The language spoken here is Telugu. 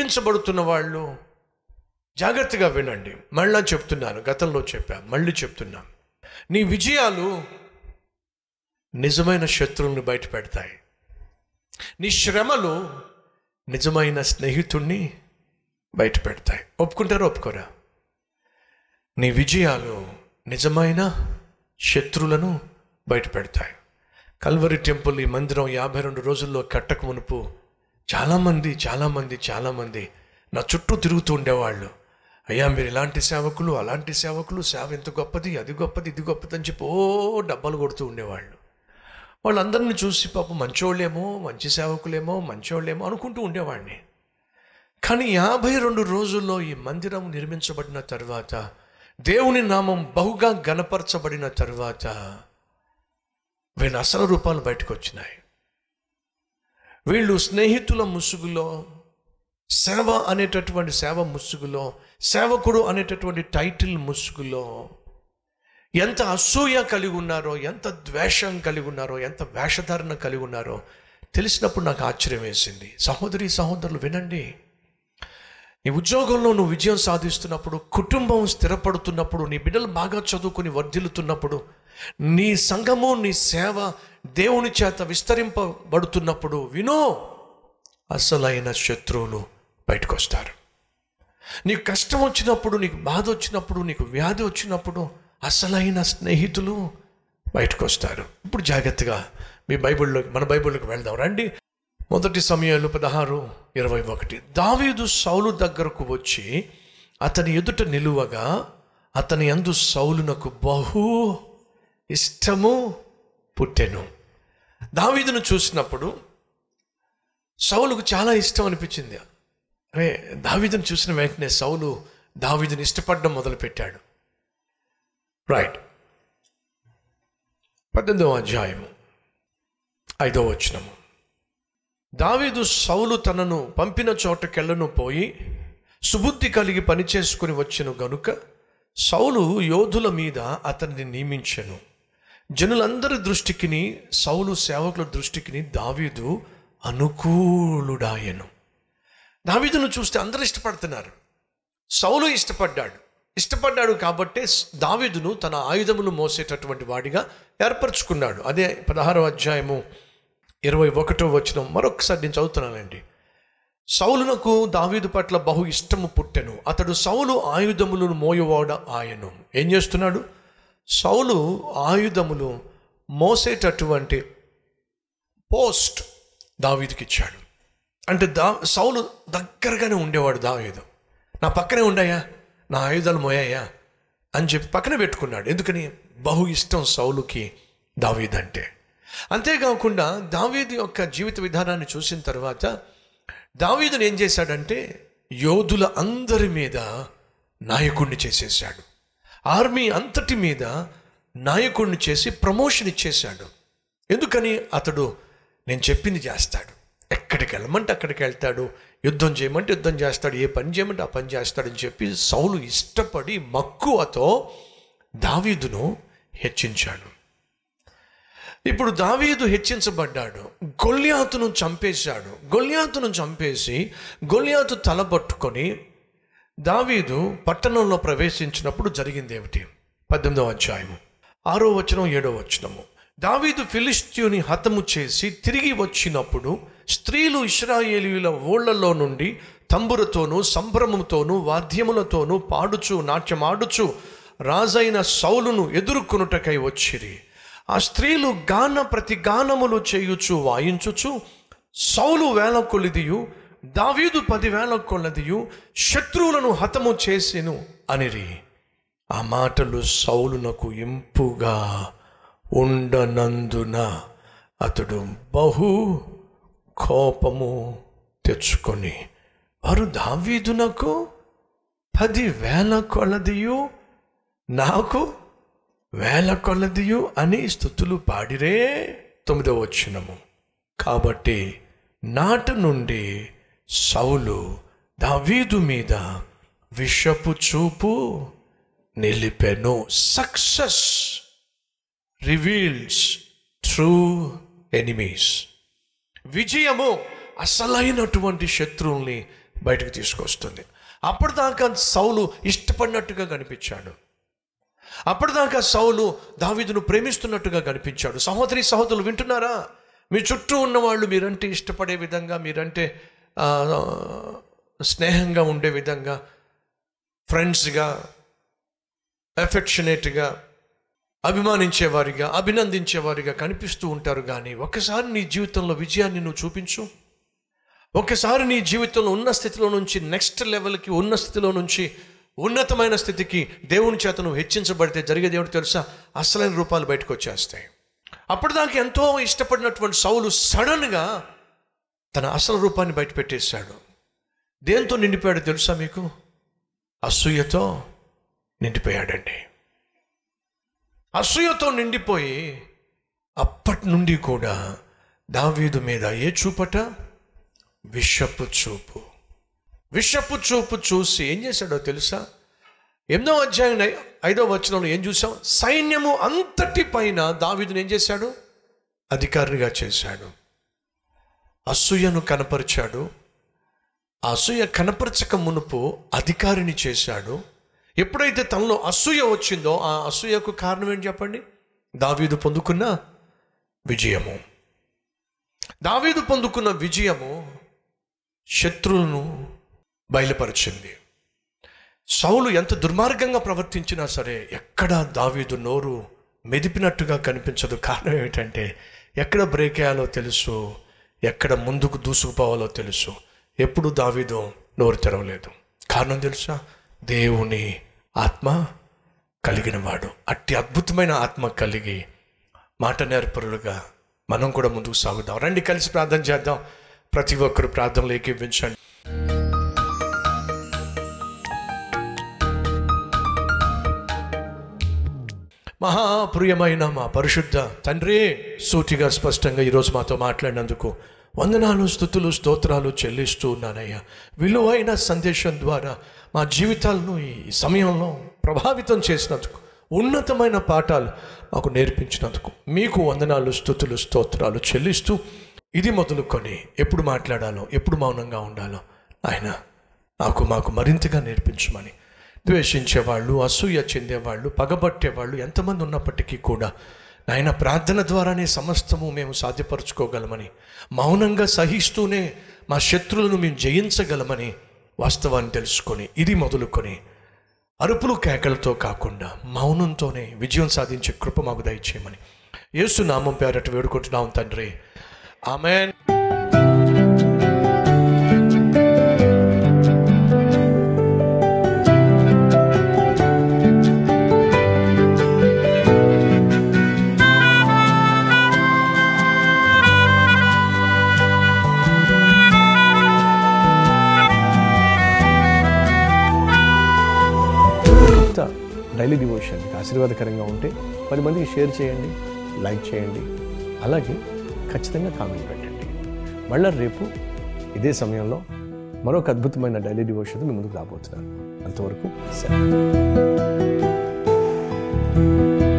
పీడించబడుతున్న వాళ్ళు జాగ్రత్తగా వినండి మళ్ళా చెప్తున్నాను గతంలో చెప్పా మళ్ళీ చెప్తున్నా నీ విజయాలు నిజమైన శత్రువుని బయట పెడతాయి నీ శ్రమలు నిజమైన స్నేహితుణ్ణి బయట పెడతాయి ఒప్పుకుంటారా ఒప్పుకోరా నీ విజయాలు నిజమైన శత్రువులను బయట పెడతాయి కల్వరి టెంపుల్ ఈ మందిరం యాభై రెండు రోజుల్లో కట్టక మునుపు చాలామంది చాలామంది చాలామంది నా చుట్టూ తిరుగుతూ ఉండేవాళ్ళు అయ్యా మీరు ఇలాంటి సేవకులు అలాంటి సేవకులు సేవ ఎంత గొప్పది అది గొప్పది ఇది గొప్పది అని చెప్పి ఓ డబ్బాలు కొడుతూ ఉండేవాళ్ళు వాళ్ళందరిని చూసి పాపం మంచోళ్ళేమో మంచి సేవకులేమో మంచోళ్ళేమో అనుకుంటూ ఉండేవాడిని కానీ యాభై రెండు రోజుల్లో ఈ మందిరం నిర్మించబడిన తర్వాత దేవుని నామం బహుగా గనపరచబడిన తర్వాత వీళ్ళ అసలు రూపాలు బయటకు వచ్చినాయి వీళ్ళు స్నేహితుల ముసుగులో సేవ అనేటటువంటి సేవ ముసుగులో సేవకుడు అనేటటువంటి టైటిల్ ముసుగులో ఎంత అసూయ కలిగి ఉన్నారో ఎంత ద్వేషం కలిగి ఉన్నారో ఎంత వేషధారణ కలిగి ఉన్నారో తెలిసినప్పుడు నాకు ఆశ్చర్యం వేసింది సహోదరి సహోదరులు వినండి నీ ఉద్యోగంలో నువ్వు విజయం సాధిస్తున్నప్పుడు కుటుంబం స్థిరపడుతున్నప్పుడు నీ బిడ్డలు బాగా చదువుకుని వర్ధిల్లుతున్నప్పుడు నీ సంఘము నీ సేవ దేవుని చేత విస్తరింపబడుతున్నప్పుడు వినో అసలైన శత్రువులు బయటకు వస్తారు నీకు కష్టం వచ్చినప్పుడు నీకు బాధ వచ్చినప్పుడు నీకు వ్యాధి వచ్చినప్పుడు అసలైన స్నేహితులు బయటకు వస్తారు ఇప్పుడు జాగ్రత్తగా మీ బైబిల్లో మన బైబిల్లోకి వెళ్దాం రండి మొదటి సమయాలు పదహారు ఇరవై ఒకటి దావీదు సౌలు దగ్గరకు వచ్చి అతని ఎదుట నిలువగా అతని యందు సౌలునకు బహు ఇష్టము పుట్టెను దావీదును చూసినప్పుడు సౌలుకు చాలా ఇష్టం అనిపించింది అరే దావీదును చూసిన వెంటనే సౌలు దావీదుని ఇష్టపడడం మొదలుపెట్టాడు రైట్ పద్దెనిమిదవ అధ్యాయము ఐదవ వచనము దావీదు సౌలు తనను పంపిన చోటకెళ్ళను పోయి సుబుద్ధి కలిగి పనిచేసుకుని వచ్చెను గనుక సౌలు యోధుల మీద అతన్ని నియమించెను జనులందరి దృష్టికిని సౌలు సేవకుల దృష్టికిని దావీదు అనుకూలుడాయను దావీదును చూస్తే అందరూ ఇష్టపడుతున్నారు సౌలు ఇష్టపడ్డాడు ఇష్టపడ్డాడు కాబట్టే దావీదును తన ఆయుధములు మోసేటటువంటి వాడిగా ఏర్పరచుకున్నాడు అదే పదహారో అధ్యాయము ఇరవై ఒకటో వచ్చిన మరొకసారి నేను చదువుతున్నానండి సౌలునకు దావీదు పట్ల బహు ఇష్టము పుట్టెను అతడు సౌలు ఆయుధములను మోయవాడ ఆయను ఏం చేస్తున్నాడు సౌలు ఆయుధములు మోసేటటువంటి పోస్ట్ దావీదుకి ఇచ్చాడు అంటే దా సౌలు దగ్గరగానే ఉండేవాడు దావీదు నా పక్కనే ఉండాయా నా ఆయుధాలు మోయాయా అని చెప్పి పక్కన పెట్టుకున్నాడు ఎందుకని బహు ఇష్టం సౌలుకి దావీదంటే అంతేకాకుండా దావీదు యొక్క జీవిత విధానాన్ని చూసిన తర్వాత దావీదును ఏం చేశాడంటే యోధుల అందరి మీద నాయకుడిని చేసేసాడు ఆర్మీ అంతటి మీద నాయకుడిని చేసి ప్రమోషన్ ఇచ్చేశాడు ఎందుకని అతడు నేను చెప్పింది చేస్తాడు ఎక్కడికి వెళ్ళమంటే అక్కడికి వెళ్తాడు యుద్ధం చేయమంటే యుద్ధం చేస్తాడు ఏ పని చేయమంటే ఆ పని చేస్తాడని చెప్పి సౌలు ఇష్టపడి మక్కువతో దావీదును హెచ్చించాడు ఇప్పుడు దావీదు హెచ్చించబడ్డాడు గొల్యాతును చంపేశాడు గొల్యాతును చంపేసి గొల్యాతు తల పట్టుకొని దావీదు పట్టణంలో ప్రవేశించినప్పుడు జరిగింది ఏమిటి పద్దెనిమిదవ అధ్యాయము ఆరో వచనం ఏడో వచనము దావీదు ఫిలిస్తీయుని హతము చేసి తిరిగి వచ్చినప్పుడు స్త్రీలు ఇస్రాయేలీల ఊళ్ళలో నుండి తంబురతోనూ సంభ్రమంతోనూ వాద్యములతోనూ పాడుచు నాట్యమాడుచు రాజైన సౌలును ఎదుర్కొనుటకై వచ్చిరి ఆ స్త్రీలు గాన ప్రతి గానములు చేయుచు వాయించుచు సౌలు వేల కొలిదియు దావీదు పదివేల కొలదియు శత్రువులను హతము చేసెను అనిరి ఆ మాటలు సౌలునకు ఇంపుగా ఉండనందున అతడు బహు కోపము తెచ్చుకొని వారు దావీదునకు పదివేల కొలదియు నాకు వేల కొలదియు అని స్థుతులు పాడిరే తొమ్మిదవ వచ్చినము కాబట్టి నాట నుండి సౌలు దావీదు మీద విషపు చూపు నిలిపెను సక్సెస్ రివీల్స్ ట్రూ ఎనిమీస్ విజయము అసలైనటువంటి శత్రువుల్ని బయటకు తీసుకొస్తుంది అప్పటిదాకా సౌలు ఇష్టపడినట్టుగా కనిపించాడు అప్పటిదాకా సౌలు దావీదును ప్రేమిస్తున్నట్టుగా కనిపించాడు సహోదరి సహోదరులు వింటున్నారా మీ చుట్టూ ఉన్న వాళ్ళు మీరంటే ఇష్టపడే విధంగా మీరంటే ఆ, స్నేహంగా ఉండే విధంగా ఫ్రెండ్స్గా ఎఫెక్షనేట్గా అభిమానించేవారిగా అభినందించేవారిగా కనిపిస్తూ ఉంటారు కానీ ఒకసారి నీ జీవితంలో విజయాన్ని నువ్వు చూపించు ఒకసారి నీ జీవితంలో ఉన్న స్థితిలో నుంచి నెక్స్ట్ లెవెల్కి ఉన్న స్థితిలో నుంచి ఉన్నతమైన స్థితికి దేవుని చేత నువ్వు హెచ్చించబడితే జరిగేది ఏమిటో తెలుసా అసలైన రూపాలు బయటకు వచ్చేస్తాయి అప్పటిదాకా ఎంతో ఇష్టపడినటువంటి సౌలు సడన్గా తన అసలు రూపాన్ని బయట పెట్టేశాడు దేంతో నిండిపోయాడు తెలుసా మీకు అసూయతో నిండిపోయాడండి అసూయతో నిండిపోయి అప్పటి నుండి కూడా దావీదు మీద ఏ చూపట విషపు చూపు విషపు చూపు చూసి ఏం చేశాడో తెలుసా ఎనిమిదో అధ్యాయం ఐ- ఐదో వచనంలో ఏం చూసాం సైన్యము అంతటి పైన దావీదుని ఏం చేశాడు అధికారిగా చేశాడు అసూయను కనపరిచాడు ఆ అసూయ కనపరచక మునుపు అధికారిని చేశాడు ఎప్పుడైతే తనలో అసూయ వచ్చిందో ఆ అసూయకు కారణం ఏంటి చెప్పండి దావీదు పొందుకున్న విజయము దావీదు పొందుకున్న విజయము శత్రువులను బయలుపరిచింది సౌలు ఎంత దుర్మార్గంగా ప్రవర్తించినా సరే ఎక్కడ దావీదు నోరు మెదిపినట్టుగా కనిపించదు కారణం ఏమిటంటే ఎక్కడ బ్రేక్ వేయాలో తెలుసు ఎక్కడ ముందుకు దూసుకుపోవాలో తెలుసు ఎప్పుడు దావీదు నోరు తెరవలేదు కారణం తెలుసా దేవుని ఆత్మ కలిగిన వాడు అట్టి అద్భుతమైన ఆత్మ కలిగి మాట నేర్పరులుగా మనం కూడా ముందుకు సాగుదాం రండి కలిసి ప్రార్థన చేద్దాం ప్రతి ఒక్కరు ప్రార్థనలు ఏకీవించండి మహాప్రియమైన మా పరిశుద్ధ తండ్రి సూటిగా స్పష్టంగా ఈరోజు మాతో మాట్లాడినందుకు వందనాలు స్థుతులు స్తోత్రాలు చెల్లిస్తూ ఉన్నానయ్యా విలువైన సందేశం ద్వారా మా జీవితాలను ఈ సమయంలో ప్రభావితం చేసినందుకు ఉన్నతమైన పాఠాలు మాకు నేర్పించినందుకు మీకు వందనాలు స్థుతులు స్తోత్రాలు చెల్లిస్తూ ఇది మొదలుకొని ఎప్పుడు మాట్లాడాలో ఎప్పుడు మౌనంగా ఉండాలో ఆయన నాకు మాకు మరింతగా నేర్పించమని ద్వేషించేవాళ్ళు అసూయ చెందేవాళ్ళు పగబట్టేవాళ్ళు ఎంతమంది ఉన్నప్పటికీ కూడా ఆయన ప్రార్థన ద్వారానే సమస్తము మేము సాధ్యపరచుకోగలమని మౌనంగా సహిస్తూనే మా శత్రువులను మేము జయించగలమని వాస్తవాన్ని తెలుసుకొని ఇది మొదలుకొని అరుపులు కేకలతో కాకుండా మౌనంతోనే విజయం సాధించే కృప మాకు దయచేయమని యేసు నామం పేరట వేడుకుంటున్నాం తండ్రి ఆమెన్ ఇంత డైలీ డివోషన్ మీకు ఆశీర్వాదకరంగా ఉంటే పది మందికి షేర్ చేయండి లైక్ చేయండి అలాగే ఖచ్చితంగా కామెంట్ పెట్టండి మళ్ళీ రేపు ఇదే సమయంలో మరొక అద్భుతమైన డైలీ డివోషన్ మీ ముందుకు రాబోతున్నాను అంతవరకు సెలవు